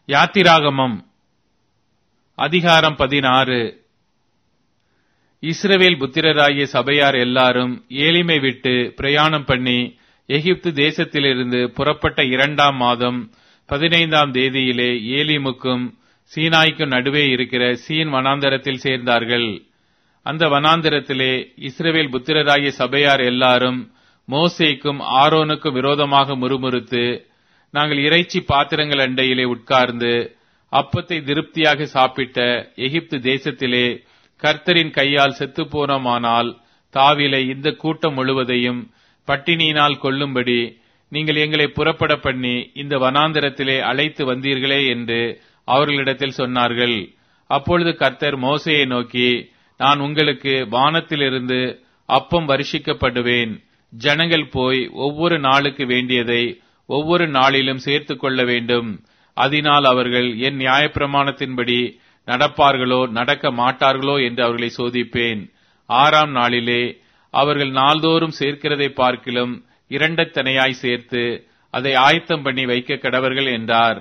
யாத்திராகமம் அதிகாரம் பதினாறு இஸ்ரவேல் புத்திரராகிய சபையார் எல்லாரும் ஏலிமை விட்டு பிரயாணம் பண்ணி எகிப்து தேசத்திலிருந்து புறப்பட்ட இரண்டாம் மாதம் பதினைந்தாம் தேதியிலே ஏலிமுக்கும் சீனாய்க்கும் நடுவே இருக்கிற சீன் வனாந்தரத்தில் சேர்ந்தார்கள் அந்த வனாந்தரத்திலே இஸ்ரவேல் புத்திரராகிய சபையார் எல்லாரும் மோசேக்கும் ஆரோனுக்கும் விரோதமாக முறுமுறுத்து நாங்கள் இறைச்சி பாத்திரங்கள் அண்டையிலே உட்கார்ந்து அப்பத்தை திருப்தியாக சாப்பிட்ட எகிப்து தேசத்திலே கர்த்தரின் கையால் செத்து போனோமானால் தாவிலை இந்த கூட்டம் முழுவதையும் பட்டினியினால் கொல்லும்படி நீங்கள் எங்களை புறப்பட பண்ணி இந்த வனாந்தரத்திலே அழைத்து வந்தீர்களே என்று அவர்களிடத்தில் சொன்னார்கள் அப்பொழுது கர்த்தர் மோசையை நோக்கி நான் உங்களுக்கு வானத்திலிருந்து அப்பம் வருஷிக்கப்படுவேன் ஜனங்கள் போய் ஒவ்வொரு நாளுக்கு வேண்டியதை ஒவ்வொரு நாளிலும் சேர்த்து கொள்ள வேண்டும் அதனால் அவர்கள் என் நியாயப்பிரமாணத்தின்படி நடப்பார்களோ நடக்க மாட்டார்களோ என்று அவர்களை சோதிப்பேன் ஆறாம் நாளிலே அவர்கள் நாள்தோறும் சேர்க்கிறதை பார்க்கிலும் இரண்டத்தனையாய் சேர்த்து அதை ஆயத்தம் பண்ணி வைக்க கடவர்கள் என்றார்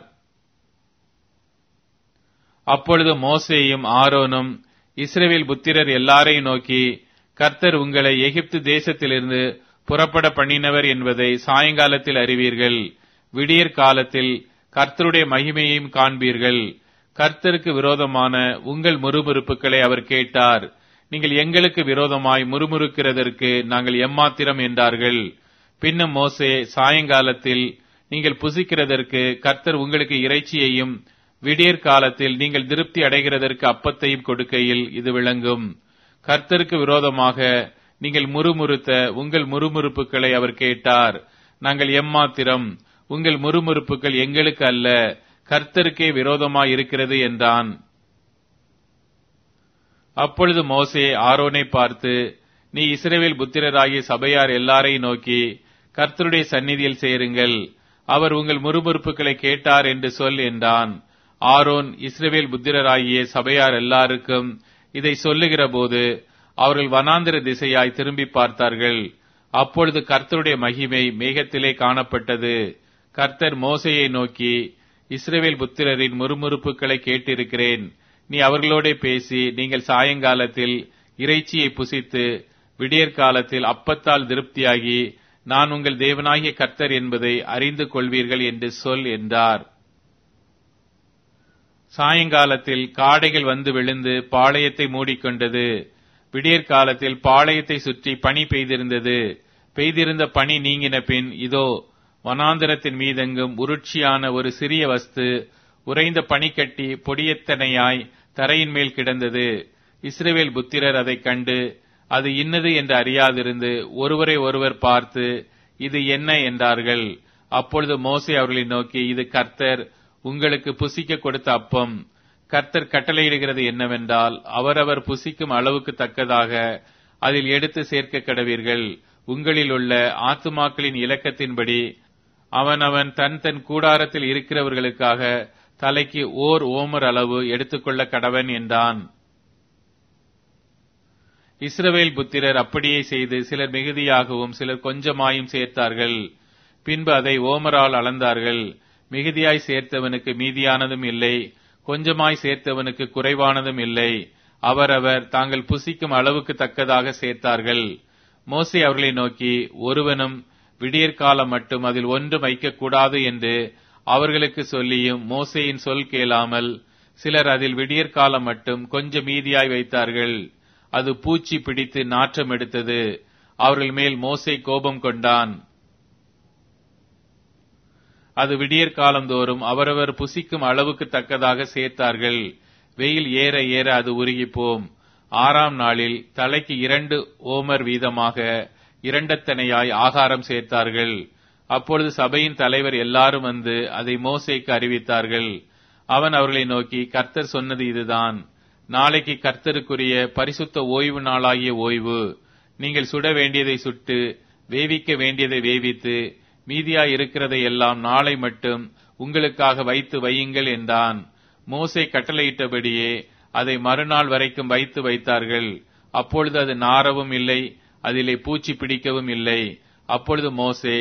அப்பொழுது மோசேயும் ஆரோனும் இஸ்ரேவேல் புத்திரர் எல்லாரையும் நோக்கி கர்த்தர் உங்களை எகிப்து தேசத்திலிருந்து புறப்பட பண்ணினவர் என்பதை சாயங்காலத்தில் அறிவீர்கள் விடியற் காலத்தில் கர்த்தருடைய மகிமையையும் காண்பீர்கள் கர்த்தருக்கு விரோதமான உங்கள் முறுமுறுப்புகளை அவர் கேட்டார் நீங்கள் எங்களுக்கு விரோதமாய் முறுமுறுக்கிறதற்கு நாங்கள் எம்மாத்திரம் என்றார்கள் பின்னும் மோசே சாயங்காலத்தில் நீங்கள் புசிக்கிறதற்கு கர்த்தர் உங்களுக்கு இறைச்சியையும் விடியற் காலத்தில் நீங்கள் திருப்தி அடைகிறதற்கு அப்பத்தையும் கொடுக்கையில் இது விளங்கும் கர்த்தருக்கு விரோதமாக நீங்கள் முறுமுறுத்த உங்கள் முறுமுறுப்புகளை அவர் கேட்டார் நாங்கள் எம்மாத்திரம் உங்கள் முறுமுறுப்புகள் எங்களுக்கு அல்ல கர்த்தருக்கே விரோதமாய் இருக்கிறது என்றான் அப்பொழுது மோசே ஆரோனை பார்த்து நீ இஸ்ரேவேல் புத்திரராகிய சபையார் எல்லாரையும் நோக்கி கர்த்தருடைய சந்நிதியில் சேருங்கள் அவர் உங்கள் முறுமுறுப்புகளை கேட்டார் என்று சொல் என்றான் ஆரோன் இஸ்ரேவேல் புத்திரராகிய சபையார் எல்லாருக்கும் இதை சொல்லுகிற போது அவர்கள் வனாந்திர திசையாய் திரும்பி பார்த்தார்கள் அப்பொழுது கர்த்தருடைய மகிமை மேகத்திலே காணப்பட்டது கர்த்தர் மோசையை நோக்கி இஸ்ரேவேல் புத்திரரின் முறுமுறுப்புகளை கேட்டிருக்கிறேன் நீ அவர்களோட பேசி நீங்கள் சாயங்காலத்தில் இறைச்சியை புசித்து விடியற் காலத்தில் அப்பத்தால் திருப்தியாகி நான் உங்கள் தேவனாகிய கர்த்தர் என்பதை அறிந்து கொள்வீர்கள் என்று சொல் என்றார் சாயங்காலத்தில் காடைகள் வந்து விழுந்து பாளையத்தை மூடிக்கொண்டது விடியற் காலத்தில் பாளையத்தை சுற்றி பனி பெய்திருந்தது பெய்திருந்த பனி நீங்கின பின் இதோ வனாந்திரத்தின் மீதெங்கும் உருட்சியான ஒரு சிறிய வஸ்து உறைந்த பனிக்கட்டி பொடியத்தனையாய் தரையின் மேல் கிடந்தது இஸ்ரேவேல் புத்திரர் அதைக் கண்டு அது இன்னது என்று அறியாதிருந்து ஒருவரை ஒருவர் பார்த்து இது என்ன என்றார்கள் அப்பொழுது மோசே அவர்களை நோக்கி இது கர்த்தர் உங்களுக்கு புசிக்க கொடுத்த அப்பம் கர்த்தர் கட்டளையிடுகிறது என்னவென்றால் அவரவர் புசிக்கும் அளவுக்கு தக்கதாக அதில் எடுத்து சேர்க்க கடவீர்கள் உங்களில் உள்ள ஆத்துமாக்களின் இலக்கத்தின்படி அவனவன் தன் தன் கூடாரத்தில் இருக்கிறவர்களுக்காக தலைக்கு ஓர் ஓமர் அளவு எடுத்துக்கொள்ள கடவன் என்றான் இஸ்ரவேல் புத்திரர் அப்படியே செய்து சிலர் மிகுதியாகவும் சிலர் கொஞ்சமாயும் சேர்த்தார்கள் பின்பு அதை ஓமரால் அளந்தார்கள் மிகுதியாய் சேர்த்தவனுக்கு மீதியானதும் இல்லை கொஞ்சமாய் சேர்த்தவனுக்கு குறைவானதும் இல்லை அவரவர் தாங்கள் புசிக்கும் அளவுக்கு தக்கதாக சேர்த்தார்கள் மோசே அவர்களை நோக்கி ஒருவனும் விடியற்காலம் மட்டும் அதில் ஒன்றும் வைக்கக்கூடாது என்று அவர்களுக்கு சொல்லியும் மோசையின் சொல் கேளாமல் சிலர் அதில் விடியற்காலம் மட்டும் கொஞ்சம் மீதியாய் வைத்தார்கள் அது பூச்சி பிடித்து நாற்றம் எடுத்தது அவர்கள் மேல் மோசை கோபம் கொண்டான் அது விடியற் காலந்தோறும் அவரவர் புசிக்கும் அளவுக்கு தக்கதாக சேர்த்தார்கள் வெயில் ஏற ஏற அது உருகிப்போம் ஆறாம் நாளில் தலைக்கு இரண்டு ஓமர் வீதமாக இரண்டத்தனையாய் ஆகாரம் சேர்த்தார்கள் அப்பொழுது சபையின் தலைவர் எல்லாரும் வந்து அதை மோசைக்கு அறிவித்தார்கள் அவன் அவர்களை நோக்கி கர்த்தர் சொன்னது இதுதான் நாளைக்கு கர்த்தருக்குரிய பரிசுத்த ஓய்வு நாளாகிய ஓய்வு நீங்கள் சுட வேண்டியதை சுட்டு வேவிக்க வேண்டியதை வேவித்து மீதியாய் இருக்கிறதை எல்லாம் நாளை மட்டும் உங்களுக்காக வைத்து வையுங்கள் என்றான் மோசை கட்டளையிட்டபடியே அதை மறுநாள் வரைக்கும் வைத்து வைத்தார்கள் அப்பொழுது அது நாரவும் இல்லை அதிலே பூச்சி பிடிக்கவும் இல்லை அப்பொழுது மோசே